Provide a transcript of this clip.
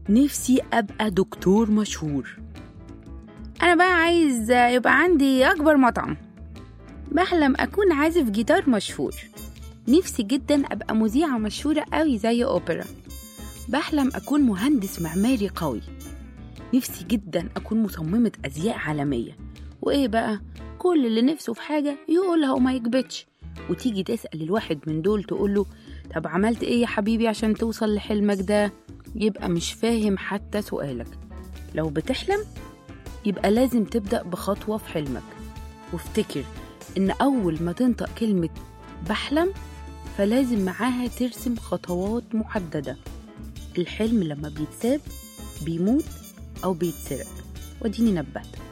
نفسي أبقى دكتور مشهور أنا بقى عايز يبقى عندي أكبر مطعم بحلم أكون عازف جيتار مشهور نفسي جدا أبقى مذيعة مشهورة قوي زي أوبرا بحلم أكون مهندس معماري قوي نفسي جدا أكون مصممة أزياء عالمية وإيه بقى كل اللي نفسه في حاجة يقولها وما يكبتش وتيجي تسأل الواحد من دول تقوله طب عملت إيه يا حبيبي عشان توصل لحلمك ده يبقى مش فاهم حتى سؤالك لو بتحلم يبقى لازم تبدأ بخطوة في حلمك وافتكر إن أول ما تنطق كلمة بحلم فلازم معاها ترسم خطوات محددة الحلم لما بيتساب بيموت أو بيتسرق وديني نبهتك